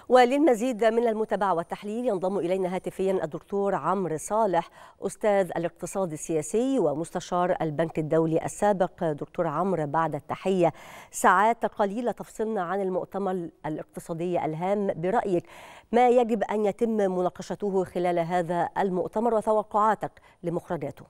وللمزيد من المتابعة والتحليل ينضم إلينا هاتفيا الدكتور عمرو صالح أستاذ الاقتصاد السياسي ومستشار البنك الدولي السابق دكتور عمرو بعد التحية ساعات قليلة تفصلنا عن المؤتمر الاقتصادي الهام برأيك ما يجب أن يتم مناقشته خلال هذا المؤتمر وتوقعاتك لمخرجاته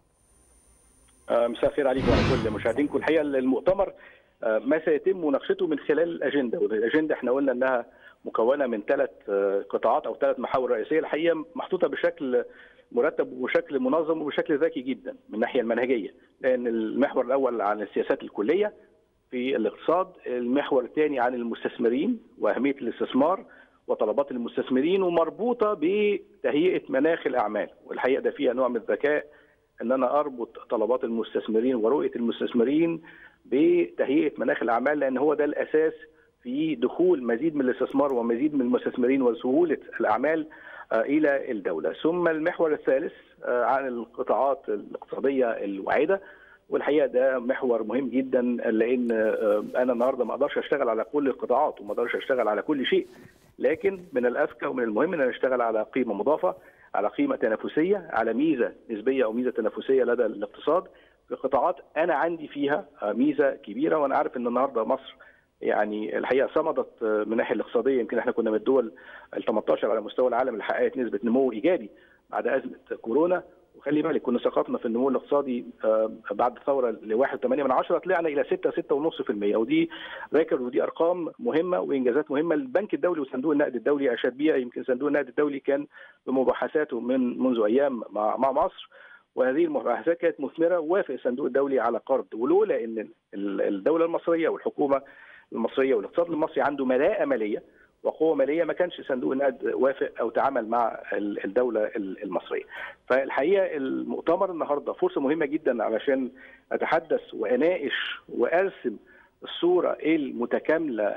مساء الخير عليكم وعلى كل مشاهدينكم الحقيقه المؤتمر ما سيتم مناقشته من خلال الاجنده والاجنده احنا قلنا انها مكونه من ثلاث قطاعات او ثلاث محاور رئيسيه الحقيقه محطوطه بشكل مرتب وبشكل منظم وبشكل ذكي جدا من الناحيه المنهجيه لان المحور الاول عن السياسات الكليه في الاقتصاد المحور الثاني عن المستثمرين واهميه الاستثمار وطلبات المستثمرين ومربوطه بتهيئه مناخ الاعمال والحقيقه ده فيها نوع من الذكاء ان انا اربط طلبات المستثمرين ورؤيه المستثمرين بتهيئه مناخ الاعمال لان هو ده الاساس في دخول مزيد من الاستثمار ومزيد من المستثمرين وسهوله الاعمال الى الدوله، ثم المحور الثالث عن القطاعات الاقتصاديه الواعده والحقيقه ده محور مهم جدا لان انا النهارده ما اقدرش اشتغل على كل القطاعات وما اقدرش اشتغل على كل شيء لكن من الاذكى ومن المهم ان انا اشتغل على قيمه مضافه على قيمه تنافسيه على ميزه نسبيه او ميزه تنافسيه لدى الاقتصاد في قطاعات انا عندي فيها ميزه كبيره وانا عارف ان النهارده مصر يعني الحقيقه صمدت من الناحيه الاقتصاديه يمكن احنا كنا من الدول ال 18 على مستوى العالم اللي حققت نسبه نمو ايجابي بعد ازمه كورونا وخلي بالك كنا سقطنا في النمو الاقتصادي بعد الثوره ل 1.8 من عشرة طلعنا الى 6 6.5% ودي ريكورد ودي ارقام مهمه وانجازات مهمه البنك الدولي وصندوق النقد الدولي اشاد بيها يمكن صندوق النقد الدولي كان بمباحثاته من منذ ايام مع مع مصر وهذه المباحثات كانت مثمره ووافق الصندوق الدولي على قرض ولولا ان الدوله المصريه والحكومه المصريه والاقتصاد المصري عنده ملاءه ماليه وقوه ماليه ما كانش صندوق النقد وافق او تعامل مع الدوله المصريه. فالحقيقه المؤتمر النهارده فرصه مهمه جدا علشان اتحدث واناقش وارسم الصوره المتكامله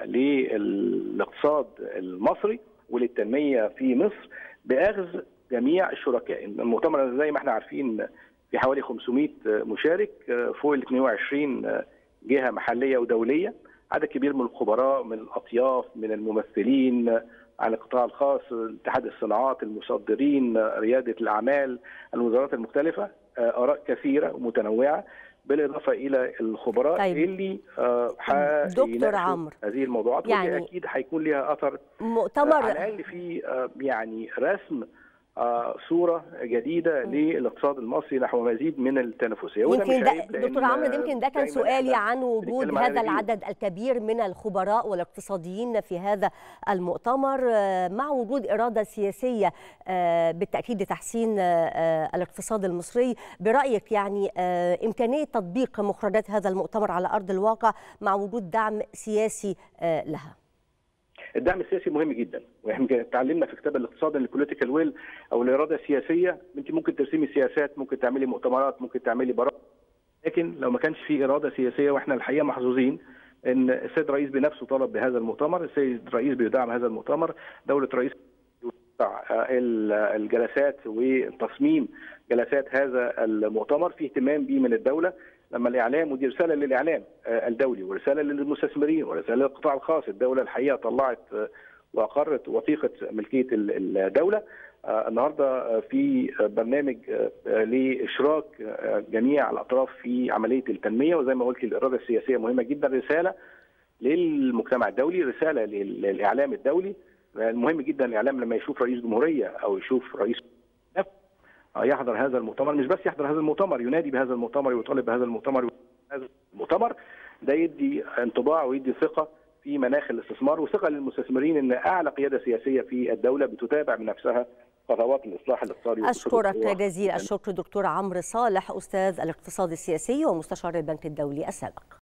للاقتصاد المصري وللتنميه في مصر باخذ جميع الشركاء، المؤتمر زي ما احنا عارفين في حوالي 500 مشارك فوق ال 22 جهه محليه ودوليه عدد كبير من الخبراء من الاطياف من الممثلين عن القطاع الخاص اتحاد الصناعات المصدرين رياده الاعمال الوزارات المختلفه اراء كثيره ومتنوعه بالاضافه الى الخبراء طيب. اللي دكتور عمرو هذه الموضوعات يعني واللي اكيد هيكون لها اثر مؤتمر على الاقل في يعني رسم صوره جديده للاقتصاد المصري نحو مزيد من التنافسيه يمكن ده دكتور عمرو يمكن ده كان سؤالي عن وجود هذا العدد الكبير من الخبراء والاقتصاديين في هذا المؤتمر مع وجود اراده سياسيه بالتاكيد لتحسين الاقتصاد المصري برايك يعني امكانيه تطبيق مخرجات هذا المؤتمر على ارض الواقع مع وجود دعم سياسي لها الدعم السياسي مهم جدا واحنا اتعلمنا في كتاب الاقتصاد ان البوليتيكال ويل او الاراده السياسيه انت ممكن ترسمي سياسات ممكن تعملي مؤتمرات ممكن تعملي برامج لكن لو ما كانش في اراده سياسيه واحنا الحقيقه محظوظين ان السيد الرئيس بنفسه طلب بهذا المؤتمر السيد الرئيس بيدعم هذا المؤتمر دوله رئيس الجلسات وتصميم جلسات هذا المؤتمر في اهتمام به من الدوله لما الاعلام ودي رساله للاعلام الدولي ورساله للمستثمرين ورساله للقطاع الخاص الدوله الحقيقه طلعت واقرت وثيقه ملكيه الدوله النهارده في برنامج لاشراك جميع الاطراف في عمليه التنميه وزي ما قلت الاراده السياسيه مهمه جدا رساله للمجتمع الدولي رساله للاعلام الدولي المهم جدا الاعلام لما يشوف رئيس جمهوريه او يشوف رئيس يحضر هذا المؤتمر مش بس يحضر هذا المؤتمر ينادي بهذا المؤتمر ويطالب بهذا المؤتمر هذا المؤتمر ده يدي انطباع ويدي ثقه في مناخ الاستثمار وثقه للمستثمرين ان اعلى قياده سياسيه في الدوله بتتابع بنفسها خطوات الاصلاح الاقتصادي اشكرك جزيل الشكر دكتور عمرو صالح استاذ الاقتصاد السياسي ومستشار البنك الدولي السابق